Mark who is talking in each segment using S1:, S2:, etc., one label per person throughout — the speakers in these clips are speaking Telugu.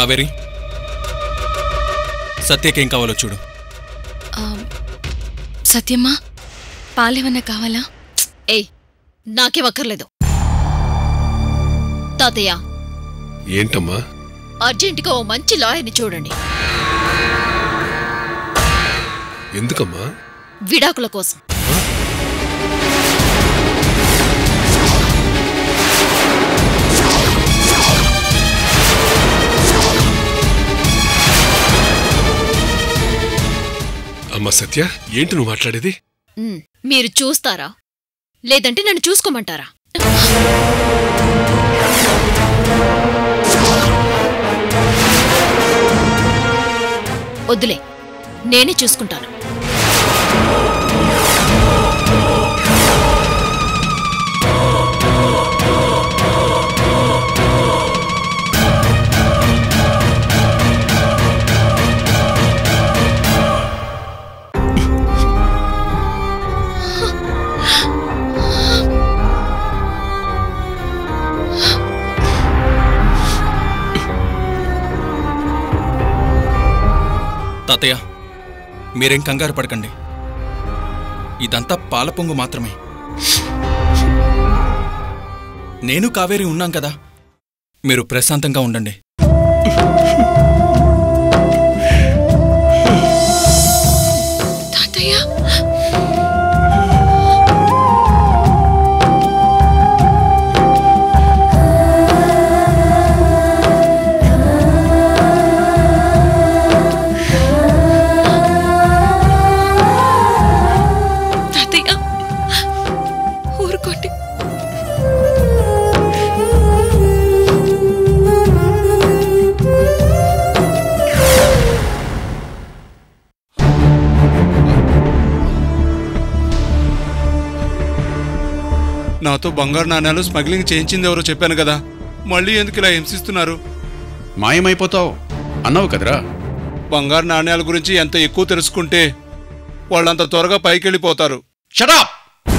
S1: కావేరి సత్యకేం కావాలో చూడు
S2: ఆ, సత్యమ్మా పాలేమన్నా కావాలా
S3: ఏయ్ నాకేం అక్కర్లేదు తాతయ్య
S4: ఏంటమ్మా
S3: అర్జెంటుగా ఓ మంచి లాయర్ని చూడండి
S4: ఎందుకమ్మా
S3: విడాకుల కోసం
S4: అమ్మా సత్య ఏంటి నువ్వు మాట్లాడేది
S3: ఉమ్, మీరు చూస్తారా లేదంటే నన్ను చూసుకోమంటారా వద్దులే నేనే చూసుకుంటాను
S1: తాతయ్య మీరేం కంగారు పడకండి ఇదంతా పాల పొంగు మాత్రమే నేను కావేరి ఉన్నాం కదా మీరు ప్రశాంతంగా ఉండండి
S2: తాతయ్య తాతయ్య ఊరుకోండి
S5: నాతో బంగారు నాణ్యాలు స్మగ్లింగ్ చేయించింది ఎవరో చెప్పాను కదా మళ్ళీ ఎందుకు ఇలా హింసిస్తున్నారు
S6: మాయమైపోతావు అన్నావు కదరా
S5: బంగారు నాణ్యాల గురించి ఎంత ఎక్కువ తెలుసుకుంటే వాళ్ళంత త్వరగా పైకెళ్ళిపోతారు
S6: షటాప్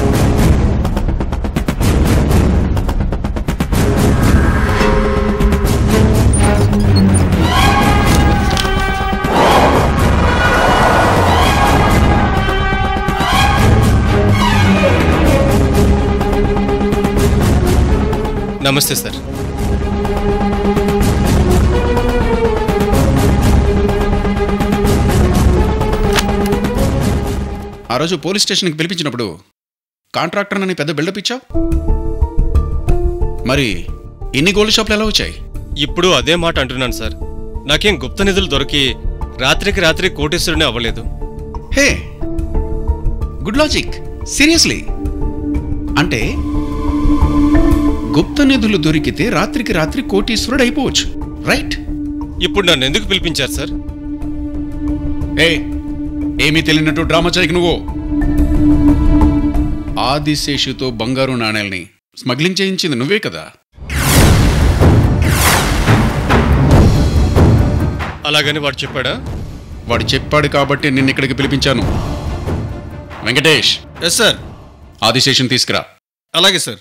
S7: నమస్తే సార్
S6: ఆ రోజు పోలీస్ స్టేషన్కి పిలిపించినప్పుడు కాంట్రాక్టర్ అని పెద్ద బిల్డప్ ఇచ్చావు మరి ఇన్ని గోల్డ్ షాపులు ఎలా వచ్చాయి
S7: ఇప్పుడు అదే మాట అంటున్నాను సార్ నాకేం గుప్త నిధులు దొరికి రాత్రికి రాత్రి కోటేశ్వరుని అవ్వలేదు
S6: హే గుడ్ లాజిక్ సీరియస్లీ అంటే గుప్త నిధులు దొరికితే రాత్రికి రాత్రి కోటీశ్వరుడు అయిపోవచ్చు రైట్
S7: ఇప్పుడు నన్ను ఎందుకు పిలిపించారు సార్
S6: ఏ ఏమీ తెలియనట్టు డ్రామా చేయకు నువ్వు ఆదిశేషుతో బంగారు నాణేల్ని స్మగ్లింగ్ చేయించింది నువ్వే కదా
S7: అలాగని వాడు చెప్పాడా
S6: వాడు చెప్పాడు కాబట్టి నిన్ను ఇక్కడికి పిలిపించాను వెంకటేష్
S1: ఎస్ సార్
S6: ఆదిశేషుని తీసుకురా
S1: అలాగే సార్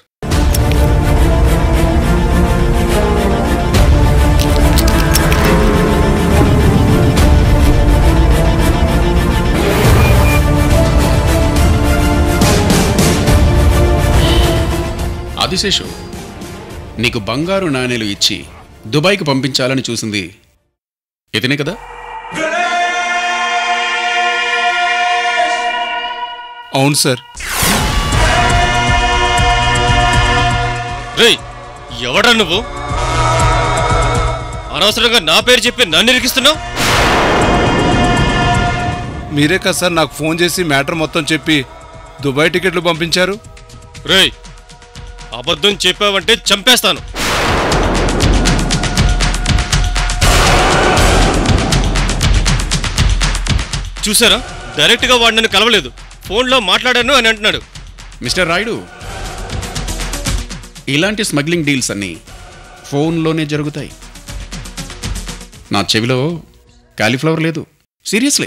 S6: ఆదిశేషు నీకు బంగారు నాణేలు ఇచ్చి దుబాయ్కి పంపించాలని చూసింది ఇతనే కదా
S5: అవును సార్
S7: రేయ్ ఎవడ్రా నువ్వు అనవసరంగా నా పేరు చెప్పి నన్ను ఇరికిస్తున్నావు
S5: మీరే కదా సార్ నాకు ఫోన్ చేసి మ్యాటర్ మొత్తం చెప్పి దుబాయ్ టికెట్లు పంపించారు
S7: రేయ్ అబద్ధం చెప్పావంటే చంపేస్తాను చూసారా డైరెక్ట్గా వాడు నన్ను కలవలేదు ఫోన్లో మాట్లాడాను అని అంటున్నాడు
S6: మిస్టర్ రాయుడు ఇలాంటి స్మగ్లింగ్ డీల్స్ అన్నీ ఫోన్లోనే జరుగుతాయి నా చెవిలో కాలీఫ్లవర్ లేదు సీరియస్లీ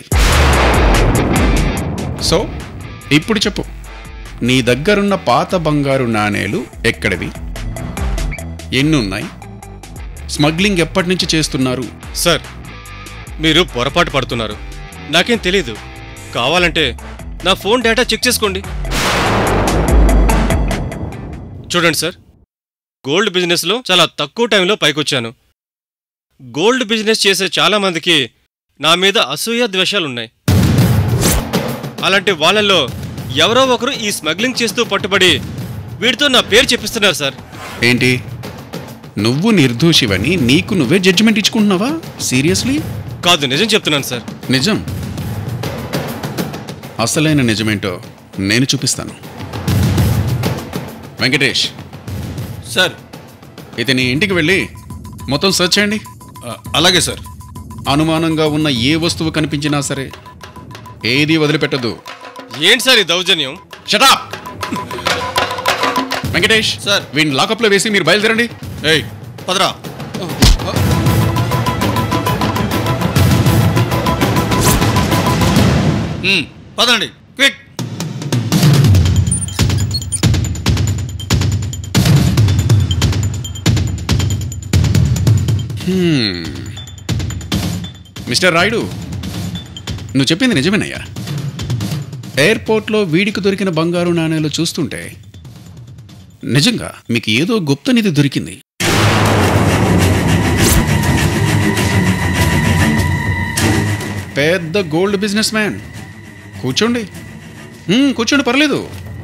S6: సో ఇప్పుడు చెప్పు నీ దగ్గరున్న పాత బంగారు నాణేలు ఎక్కడివి ఎన్ని ఉన్నాయి స్మగ్లింగ్ ఎప్పటి నుంచి చేస్తున్నారు
S7: సార్ మీరు పొరపాటు పడుతున్నారు నాకేం తెలీదు కావాలంటే నా ఫోన్ డేటా చెక్ చేసుకోండి చూడండి సార్ గోల్డ్ బిజినెస్లో చాలా తక్కువ టైంలో పైకొచ్చాను గోల్డ్ బిజినెస్ చేసే చాలా మందికి నా మీద అసూయ ద్వేషాలున్నాయి అలాంటి వాళ్ళల్లో ఎవరో ఒకరు ఈ స్మగ్లింగ్ చేస్తూ పట్టుబడి వీడితో నా పేరు చెప్పిస్తున్నారు సార్
S6: ఏంటి నువ్వు నిర్దోషివని నీకు నువ్వే జడ్జిమెంట్ ఇచ్చుకుంటున్నావా సీరియస్లీ
S7: కాదు నిజం చెప్తున్నాను సార్
S6: నిజం అసలైన నిజమేంటో నేను చూపిస్తాను వెంకటేష్
S5: సార్
S6: ఇతని ఇంటికి వెళ్ళి మొత్తం సెర్చ్ చేయండి
S5: ఆ, అలాగే సార్
S6: అనుమానంగా ఉన్న ఏ వస్తువు కనిపించినా సరే ఏది వదిలిపెట్టదు
S7: ఏంటి సార్ ఈ దౌర్జన్యం
S6: షటాప్ వెంకటేష్
S5: సార్.
S6: వీడిని లాకప్లో వేసి మీరు బయలుదేరండి
S5: ఏయ్ పదరా ఉమ్, పదండి క్విక్
S6: మిస్టర్ రాయుడు నువ్వు చెప్పింది నిజమేనయ్యా ఎయిర్పోర్ట్లో వీడికి దొరికిన బంగారు నాణేలు చూస్తుంటే నిజంగా మీకు ఏదో గుప్త నిధి దొరికింది పెద్ద గోల్డ్ బిజినెస్ మ్యాన్ కూర్చోండి హ్మ్, కూర్చోండి పర్లేదు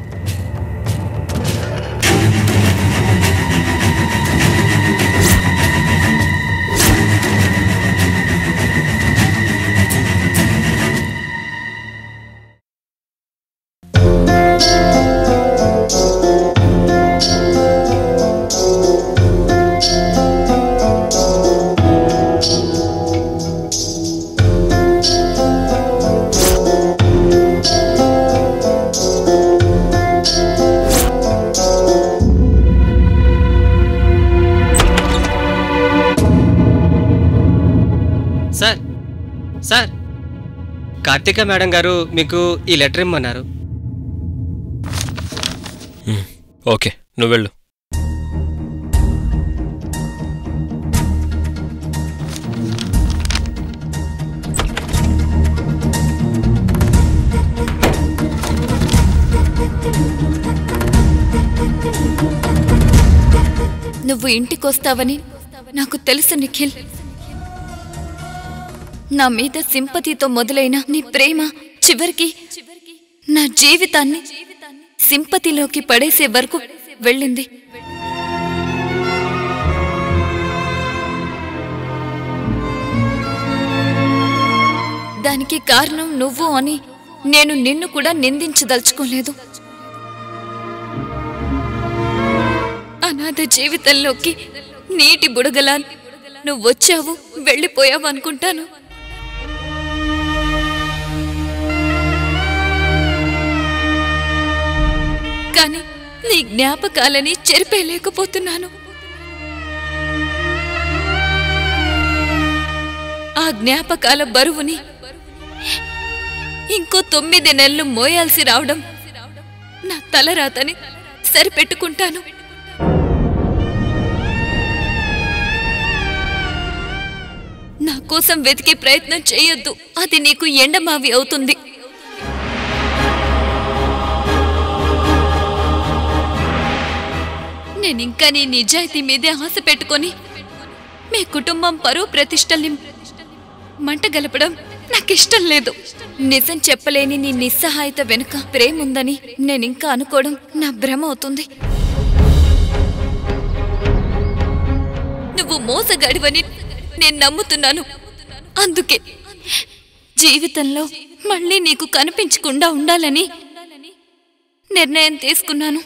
S7: సార్ సార్ కార్తిక మేడం గారు మీకు ఈ లెటర్ ఇమ్మన్నారు ఓకే నువ్వు వెళ్ళు
S2: నువ్వు ఇంటికొస్తావని నాకు తెలుసు నిఖిల్ నా మీద సింపతితో మొదలైన నీ ప్రేమ చివరికి నా జీవితాన్ని సింపతిలోకి పడేసే వరకు వెళ్ళింది దానికి కారణం నువ్వు అని నేను నిన్ను కూడా నిందించదలుచుకోలేదు అనాథ జీవితంలోకి నీటి బుడగలా నువ్వు వచ్చావు వెళ్ళిపోయావు అనుకుంటాను కానీ నీ జ్ఞాపకాలని చెరిపేయలేకపోతున్నాను ఆ జ్ఞాపకాల బరువుని ఇంకో తొమ్మిది నెలలు మోయాల్సి రావడం నా తలరాతని సరిపెట్టుకుంటాను నా కోసం వెతికే ప్రయత్నం చేయొద్దు అది నీకు ఎండమావి అవుతుంది నేనింకా నీ నిజాయితీ మీదే ఆశ పెట్టుకొని మీ కుటుంబం పరువు ప్రతిష్టల్ని మంట గలపడం నాకిష్టం లేదు నిజం చెప్పలేని నీ నిస్సహాయత వెనుక ప్రేమ ఉందని నేనింకా అనుకోవడం నా భ్రమ అవుతుంది నువ్వు మోసగాడివని నేను నమ్ముతున్నాను అందుకే జీవితంలో మళ్ళీ నీకు కనిపించకుండా ఉండాలని నిర్ణయం తీసుకున్నాను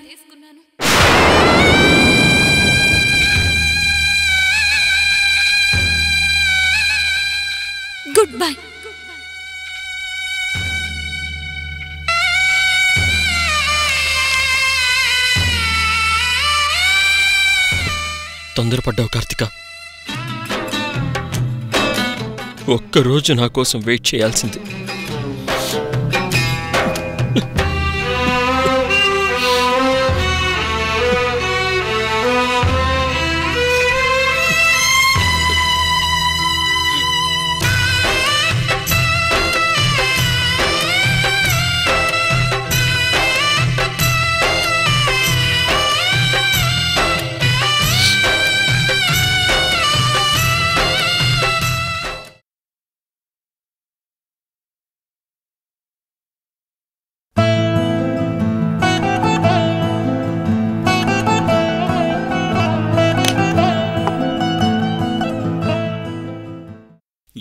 S2: గుడ్ బై
S7: తొందరపడ్డావు కార్తిక ఒక్కరోజు నా కోసం వెయిట్ చేయాల్సింది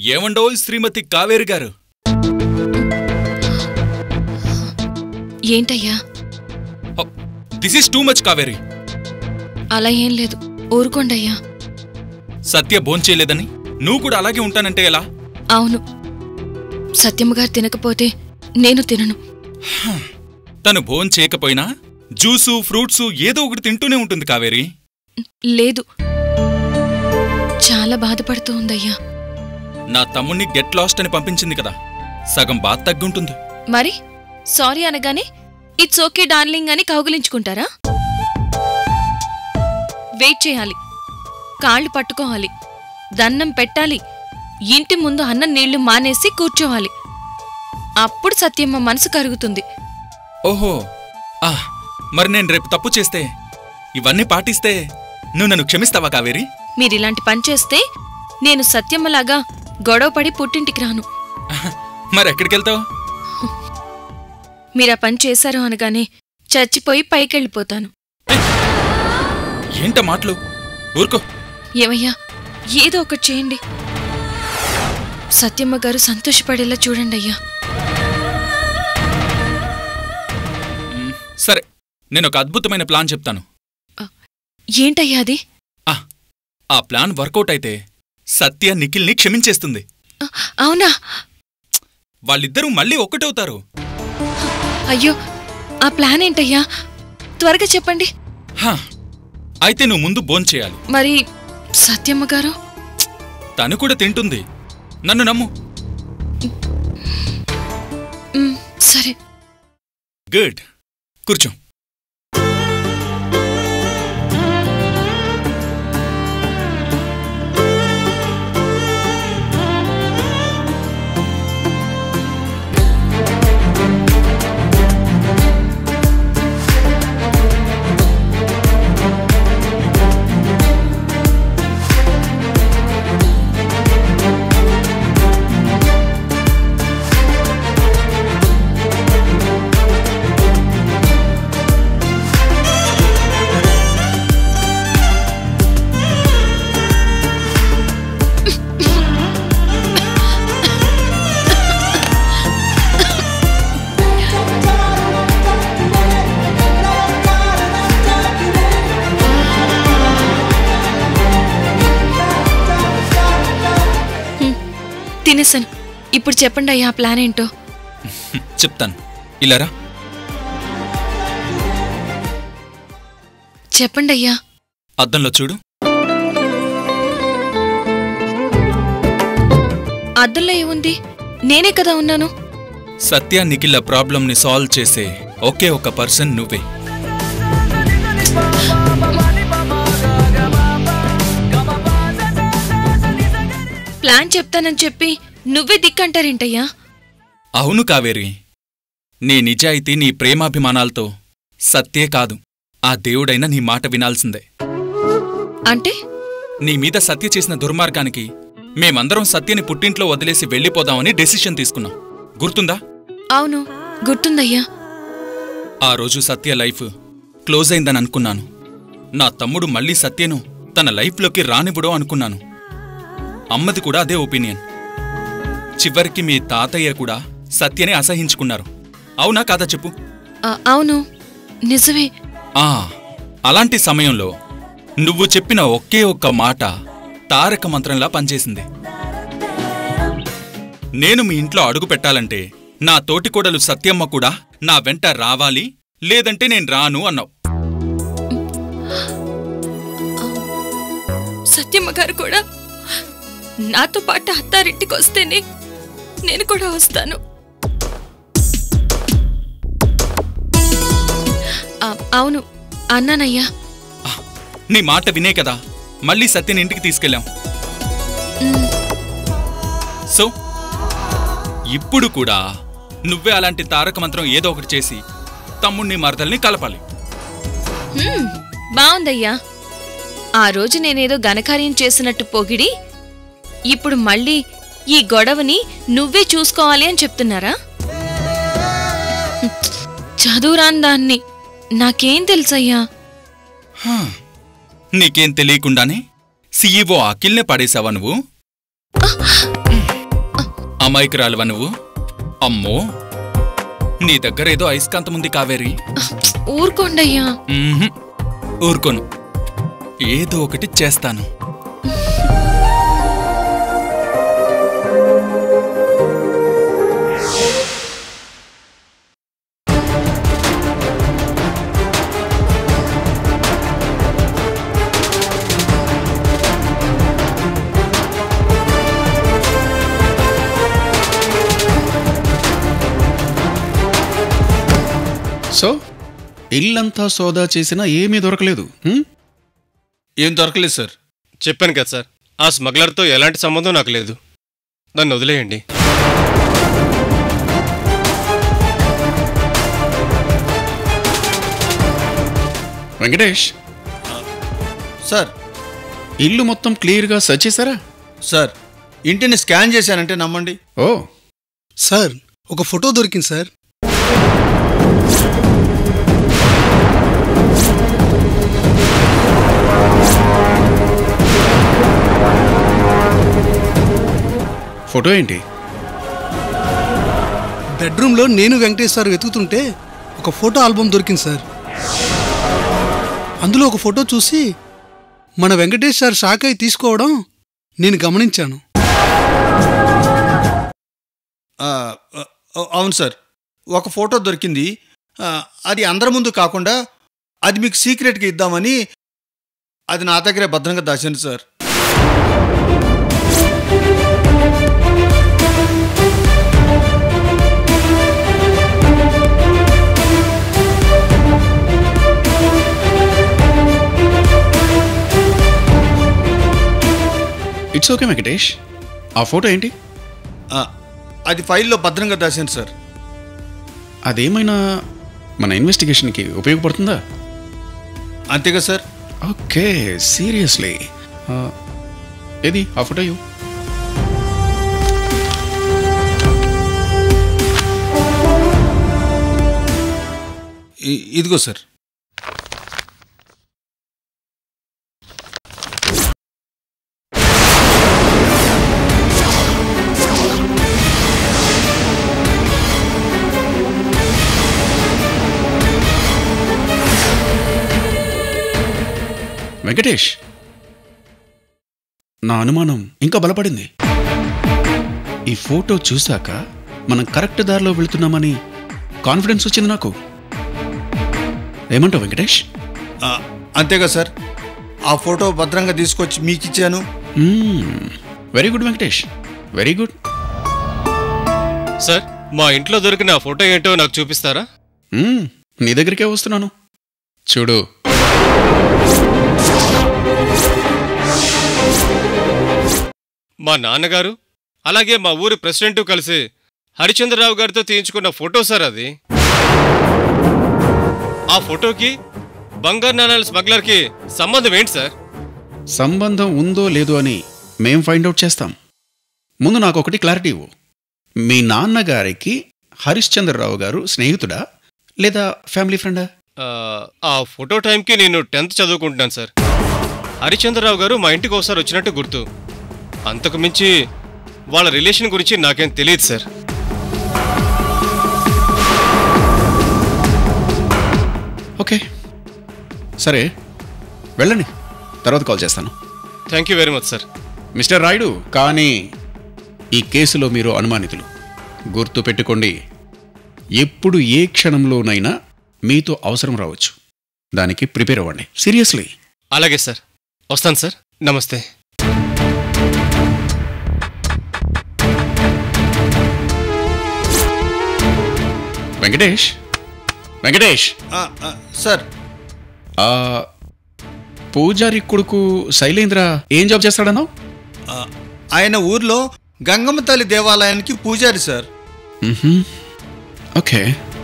S1: ఏమండో శ్రీమతి కావేరి గారు
S2: ఏంటయ్యా
S1: this is too much Kaveri
S2: అలా ఏం లేదు ఊరుకోండయ్యా
S1: సత్య భోంచేయలేదని నువ్వు కూడా అలాగే ఉంటానంటే ఎలా
S2: అవును సత్యమ్మ గారు తినకపోతే నేను తినను
S1: తను భోంచేయకపోయినా జ్యూసు ఫ్రూట్సు ఏదో ఒకటి తింటూనే ఉంటుంది కావేరి
S2: లేదు చాలా బాధపడుతూ ఉందయ్యా
S1: నా తమ్ముణ్ణి గెట్ లాస్ట్ అని పంపించింది కదా సగం బాధ తగ్గుంటుంది
S2: మరి సారీ అనగానే ఇట్స్ ఓకే డార్లింగ్ అని కౌగులించుకుంటారా వెయిట్ చేయాలి కాళ్ళు పట్టుకోవాలి దన్నం పెట్టాలి ఇంటి ముందు అన్నం నీళ్లు మానేసి కూర్చోవాలి అప్పుడు సత్యమ్మ మనసు కరుగుతుంది
S1: ఓహో ఆ మరి నేను రేపు తప్పు చేస్తే ఇవన్నీ పాటిస్తే నువ్వు నన్ను క్షమిస్తావా కావేరి
S2: మీరిలాంటి పని చేస్తే నేను సత్యమ్మలాగా గొడవపడి పుట్టింటికి రాను
S1: మరి ఎక్కడికెళ్తావు
S2: మీరా పని చేశారు అనగానే చచ్చిపోయి పైకెళ్ళిపోతాను
S1: ఏంట మాటలు ఊరుకో
S2: ఏమయ్యా ఏదో ఒకటి చేయండి సత్యమ్మ గారు సంతోషపడేలా చూడండి అయ్యా
S1: సరే నేను ఒక అద్భుతమైన ప్లాన్ చెప్తాను
S2: ఏంటయ్యా అది
S1: ఆ ఆ ప్లాన్ వర్కౌట్ అయితే సత్య నిఖిల్ని క్షమించేస్తుంది
S2: అ, అవునా
S1: వాళ్ళిద్దరూ మళ్ళీ ఒక్కటవుతారు
S2: అయ్యో ఆ ప్లాన్ ఏంటయ్యా త్వరగా చెప్పండి
S1: హా అయితే నువ్వు ముందు భోంచేయాలి
S2: మరి సత్యమ్మ గారు
S1: తను కూడా తింటుంది నన్ను నమ్ము
S2: మ్, సరే
S1: గుడ్ కూర్చో
S2: తినేసాను ఇప్పుడు చెప్పండి అయ్యా ఆ ప్లాన్ ఏంటో
S1: చెప్తాను ఇలారా
S2: చెప్పండి అయ్యా
S1: అద్దంలో చూడు
S2: అద్దంలో ఏముంది నేనే కదా ఉన్నాను
S1: సత్య నిఖిల్ల ప్రాబ్లంని సాల్వ్ చేసే ఒకే ఒక పర్సన్ నువ్వే
S2: ప్లాన్ చెప్తానని చెప్పి నువ్వే దిక్కంటారేంటయ్యా
S1: అవును కావేరి నీ నిజాయితీ నీ ప్రేమాభిమానాలతో సత్యే కాదు ఆ దేవుడైనా నీ మాట వినాల్సిందే
S2: అంటే
S1: నీ మీద సత్య చేసిన దుర్మార్గానికి మేమందరం సత్యని పుట్టింట్లో వదిలేసి వెళ్ళిపోదామని డెసిషన్ తీసుకున్నాం గుర్తుందా
S2: అవును గుర్తుందయ్యా
S1: ఆ రోజు సత్య లైఫ్ క్లోజ్ అయిందని అనుకున్నాను నా తమ్ముడు మళ్ళీ సత్యను తన లైఫ్లోకి రానివ్వడో అనుకున్నాను అమ్మది కూడా అదే ఒపీనియన్ చివరికి మీ తాతయ్య కూడా సత్యనే అసహించుకున్నారు అవునా కాదా చెప్పు
S2: ఆ, అవును నిజమే
S1: ఆ అలాంటి సమయంలో నువ్వు చెప్పిన ఒకే ఒక్క మాట తారక మంత్రంలా పనిచేసింది నేను మీ ఇంట్లో అడుగు పెట్టాలంటే నా తోటికోడలు సత్యమ్మ కూడా నా వెంట రావాలి లేదంటే నేను రాను అన్నావు
S2: సత్యమ్మ గారు కూడా నాతో పాటు అత్తారింటికి వస్తేనే నేను కూడా వస్తాను ఆ, అవును అన్నానయ్యా
S1: ఆ, నీ మాట వినే కదా మళ్ళీ సత్యని ఇంటికి తీసుకెళ్ళాం
S2: మ్,
S1: సో ఇప్పుడు కూడా నువ్వే అలాంటి తారక మంత్రం ఏదో ఒకటి చేసి తమ్ముణ్ణి మరదల్ని కలపాలి
S2: మ్, బావుందయ్యా ఆ రోజు నేనేదో ఘనకార్యం చేసినట్టు పొగిడి ఇప్పుడు మళ్ళీ ఈ గొడవని నువ్వే చూసుకోవాలి అని చెప్తున్నారా హ్మ్, చదువురాని దాన్ని నాకేం తెలుసయ్యా
S1: హా, నీకేం తెలియకుండానే సీఈఓ అఖిల్నే పడేశావా నువ్వు అమాయకురాలువా నువ్వు అమ్మో నీ దగ్గర ఏదో అయస్కాంతం ఉంది కావేరి
S2: ఊరుకోండయ్యా
S1: మ్మ్హ్. ఊరుకోను ఏదో ఒకటి చేస్తాను
S6: సో ఇల్లంతా సోదా చేసినా ఏమీ దొరకలేదు హ్మ్?
S5: ఏం దొరకలేదు సార్
S7: చెప్పాను కదా సార్ ఆ స్మగ్లర్తో ఎలాంటి సంబంధం నాకు లేదు నన్ను వదిలేయండి
S6: వెంకటేష్
S5: సార్
S6: ఇల్లు మొత్తం క్లియర్గా సర్చ్ చేశారా
S5: సార్ ఇంటిని స్కాన్ చేశానంటే నమ్మండి
S6: ఓ
S8: సార్ ఒక ఫోటో దొరికింది సార్
S6: ఫోటో ఏంటి
S8: బెడ్రూమ్లో నేను వెంకటేష్ సార్ వెతుకుతుంటే ఒక ఫోటో ఆల్బమ్ దొరికింది సార్ అందులో ఒక ఫోటో చూసి మన వెంకటేష్ సార్ షాక్ అయి తీసుకోవడం నేను గమనించాను
S5: ఆ, ఆ, అవును సార్ ఒక ఫోటో దొరికింది ఆ, అది అందరి ముందు కాకుండా అది మీకు సీక్రెట్గా ఇద్దామని అది నా దగ్గరే భద్రంగా దాచాను సార్
S6: ఇట్స్ ఓకే వెంకటేష్ ఆ ఫోటో ఏంటి
S5: ఆ, అది ఫైల్లో భద్రంగా దాచాను సార్
S6: అదేమైనా మన ఇన్వెస్టిగేషన్కి ఉపయోగపడుతుందా
S5: అంతేగా సార్
S6: ఓకే సీరియస్లీ ఏది ఆ ఫోటో ఇవ్వు.
S5: ఇ- ఇదిగో సార్
S6: వెంకటేష్ నా అనుమానం ఇంకా బలపడింది ఈ ఫోటో చూశాక మనం కరెక్ట్ దారిలో వెళ్తున్నామని కాన్ఫిడెన్స్ వచ్చింది నాకు ఏమంటావు వెంకటేష్
S5: ఆ, అంతేగా సార్ ఆ ఫోటో భద్రంగా తీసుకొచ్చి మీకు ఇచ్చాను
S6: very good Venkatesh very good
S7: sir మా ఇంట్లో దొరికిన ఆ ఫోటో ఏంటో నాకు చూపిస్తారా
S6: నీ దగ్గరికే వస్తున్నాను చూడు
S7: మా నాన్నగారు అలాగే మా ఊరి ప్రెసిడెంట్ కలిసి హరిచంద్రరావు గారితో తీయించుకున్న ఫోటో సార్ అది ఆ ఫోటోకి బంగారు నాణాల స్మగ్లర్కి సంబంధం ఏంటి సార్
S6: సంబంధం ఉందో లేదో అని మేం ఫైండ్ అవుట్ చేస్తాం ముందు నాకు ఒకటి క్లారిటీ ఇవ్వు మీ నాన్నగారికి హరిశ్చంద్రరావు గారు స్నేహితుడా లేదా ఫ్యామిలీ ఫ్రెండా
S7: ఆ, ఆ ఫోటో టైంకి నేను టెన్త్ చదువుకుంటున్నాను సార్ హరిచంద్రరావు గారు మా ఇంటికి ఒకసారి వచ్చినట్టు గుర్తు అంతకు మించి వాళ్ళ రిలేషన్ గురించి నాకేం తెలియదు సార్
S6: ఓకే సరే వెళ్ళండి తర్వాత కాల్ చేస్తాను
S7: thank you very much sir
S6: mister Rayudu కానీ ఈ కేసులో మీరు అనుమానితులు గుర్తు పెట్టుకోండి ఎప్పుడు ఏ క్షణంలోనైనా మీతో అవసరం రావచ్చు దానికి ప్రిపేర్ అవ్వండి సీరియస్లీ
S7: అలాగే సార్ వస్తాను సార్ నమస్తే
S6: వెంకటేష్ వెంకటేష్
S5: ఆ, ఆ, సార్
S6: ఆ పూజారి కొడుకు శైలేంద్ర ఏం జాబ్ చేస్తాడన్నావు
S5: ఆ, ఆయన ఊర్లో గంగమ్మ తల్లి దేవాలయానికి పూజారి సార్
S6: మ్మ్హ్మ్. ఓకే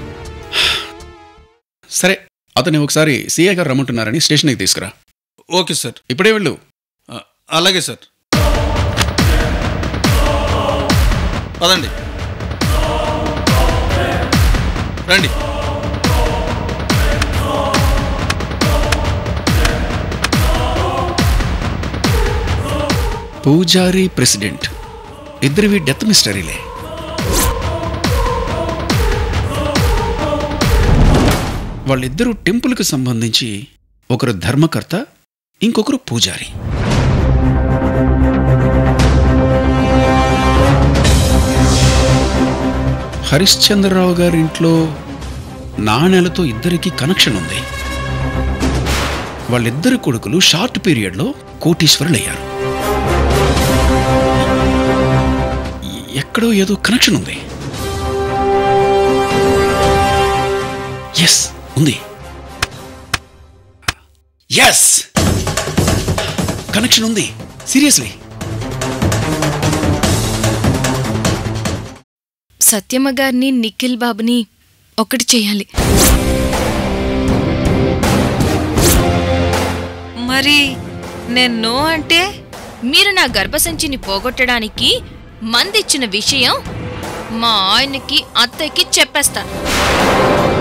S6: సరే అతన్ని ఒకసారి సీఏ గారు రమ్మంటున్నారని స్టేషన్కి తీసుకురా
S5: ఓకే సార్
S6: ఇప్పుడే వెళ్ళు
S5: ఆ, అలాగే సార్ పదండి రండి
S6: పూజారి ప్రెసిడెంట్ ఇద్దరివి డెత్ మిస్టరీలే వాళ్ళిద్దరూ టెంపుల్కి సంబంధించి ఒకరు ధర్మకర్త ఇంకొకరు పూజారి హరిశ్చంద్రరావు గారి ఇంట్లో నాణేలతో ఇద్దరికి కనెక్షన్ ఉంది వాళ్ళిద్దరు కొడుకులు షార్ట్ పీరియడ్లో కోటీశ్వరులయ్యారు ఎక్కడో ఏదో కనెక్షన్ ఉంది ఎస్ ఉంది ఎస్ కనెక్షన్ ఉంది సీరియస్లీ
S2: సత్యమ్మ గారిని నిఖిల్ బాబుని ఒకటి చేయాలి
S9: మరి నేను నో అంటే
S2: మీరు నా గర్భసంచిని పోగొట్టడానికి మందిచ్చిన విషయం మా ఆయనకి అత్తయ్యకి చెప్పేస్తాను